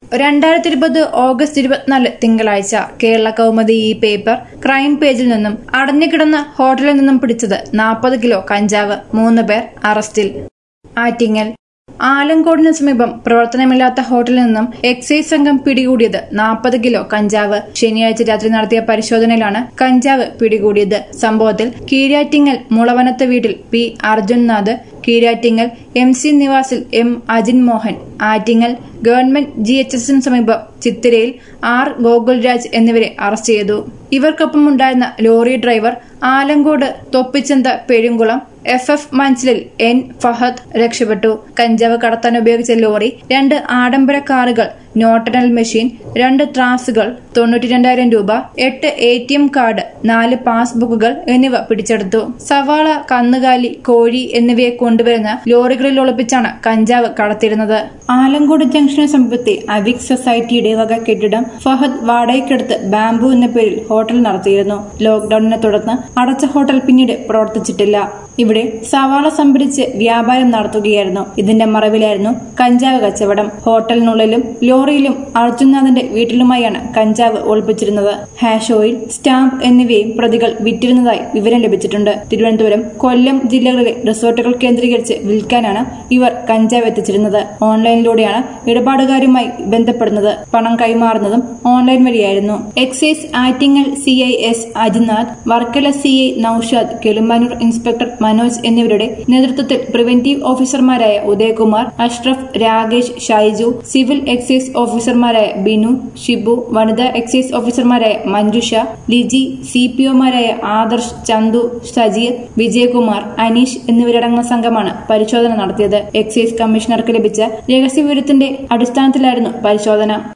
രണ്ടായിരത്തി ഇരുപത് ഓഗസ്റ്റ് ഇരുപത്തിനാല് തിങ്കളാഴ്ച കേരള കൗമുദി ഈ പേപ്പർ ക്രൈം പേജിൽ നിന്നും അടഞ്ഞുകിടന്ന ഹോട്ടലിൽ നിന്നും പിടിച്ചത് നാൽപ്പത് കിലോ കഞ്ചാവ് മൂന്ന് പേർ അറസ്റ്റിൽ ആറ്റിങ്ങൽ ആലങ്കോടിന് സമീപം പ്രവർത്തനമില്ലാത്ത ഹോട്ടലിൽ നിന്നും എക്സൈസ് സംഘം പിടികൂടിയത് നാൽപ്പത് കിലോ കഞ്ചാവ് ശനിയാഴ്ച രാത്രി നടത്തിയ പരിശോധനയിലാണ് കഞ്ചാവ് പിടികൂടിയത് സംഭവത്തിൽ കീഴാറ്റിങ്ങൽ മുളവനത്ത് വീട്ടിൽ P Arjunnath Keezhattingal M C നിവാസിൽ M Ajin Mohan Attingal government G H എസിന് സമീപം ചിത്തിരയിൽ ആർ ഗോകുൽരാജ് എന്നിവരെ അറസ്റ്റ് ചെയ്തു ഇവർക്കൊപ്പം ഉണ്ടായിരുന്ന lorry driver Alamcode Thoppichantha Perumkulam F F മഞ്ചലിൽ എൻ ഫഹദ് രക്ഷപ്പെട്ടു കഞ്ചാവ് കടത്താൻ ഉപയോഗിച്ച ലോറി രണ്ട് ആഡംബര കാറുകൾ നോട്ടനൽ മെഷീൻ രണ്ട് ത്രാസുകൾ തൊണ്ണൂറ്റി രണ്ടായിരം രൂപ എട്ട് എ ടി എം കാർഡ് നാല് പാസ്ബുക്കുകൾ എന്നിവ പിടിച്ചെടുത്തു സവാള കന്നുകാലി കോഴി എന്നിവയെ കൊണ്ടുവരുന്ന ലോറികളിൽ ഒളിപ്പിച്ചാണ് കഞ്ചാവ് കടത്തിരുന്നത് ആലങ്കോട് ജംഗ്ഷന് സമീപത്തെ അവിക് സൊസൈറ്റിയുടെ വക കെട്ടിടം ഫഹദ് വാടകയ്ക്കെടുത്ത് ബാംബു എന്ന പേരിൽ ഹോട്ടൽ നടത്തിയിരുന്നു ലോക്ഡൌണിനെ തുടർന്ന് അടച്ച ഹോട്ടൽ പിന്നീട് പ്രവർത്തിച്ചിട്ടില്ല ഇവിടെ സവാള സംഭരിച്ച് വ്യാപാരം നടത്തുകയായിരുന്നു ഇതിന്റെ മറവിലായിരുന്നു കഞ്ചാവ് കച്ചവടം ഹോട്ടലിനുള്ളിലും ലോറിയിലും അർജുൻനാഥിന്റെ വീട്ടിലുമായാണ് കഞ്ചാവ് ഒളിപ്പിച്ചിരുന്നത് ഹാഷ് ഓയിൽ സ്റ്റാമ്പ് എന്നിവയും പ്രതികൾ വിറ്റിരുന്നതായി വിവരം ലഭിച്ചിട്ടുണ്ട് തിരുവനന്തപുരം കൊല്ലം ജില്ലകളിലെ റിസോർട്ടുകൾ കേന്ദ്രീകരിച്ച് വിൽക്കാനാണ് ഇവർ കഞ്ചാവ് എത്തിച്ചിരുന്നത് ഓൺലൈനിലൂടെയാണ് ഇടപാടുകാരുമായി ബന്ധപ്പെടുന്നത് പണം കൈമാറുന്നതും ഓൺലൈൻ വഴിയായിരുന്നു excise Attingal C I S Ajinath Varkala C I Noushad Kelumbanoor inspector Manoj എന്നിവരുടെ നേതൃത്വത്തിൽ പ്രിവന്റീവ് ഓഫീസർമാരായ ഉദയകുമാർ അഷ്റഫ് രാകേഷ് ഷൈജു സിവിൽ എക്സൈസ് ഓഫീസർമാരായ ബിനു ഷിബു വനിതാ എക്സൈസ് ഓഫീസർമാരായ മഞ്ജുഷ ലിജി സി പി ഒമാരായ ആദർശ് ചന്തു സജീർ വിജയകുമാർ അനീഷ് എന്നിവരടങ്ങുന്ന സംഘമാണ് പരിശോധന നടത്തിയത് എക്സൈസ് കമ്മീഷണർക്ക് ലഭിച്ച രഹസ്യവിവരത്തിന്റെ അടിസ്ഥാനത്തിലായിരുന്നു പരിശോധന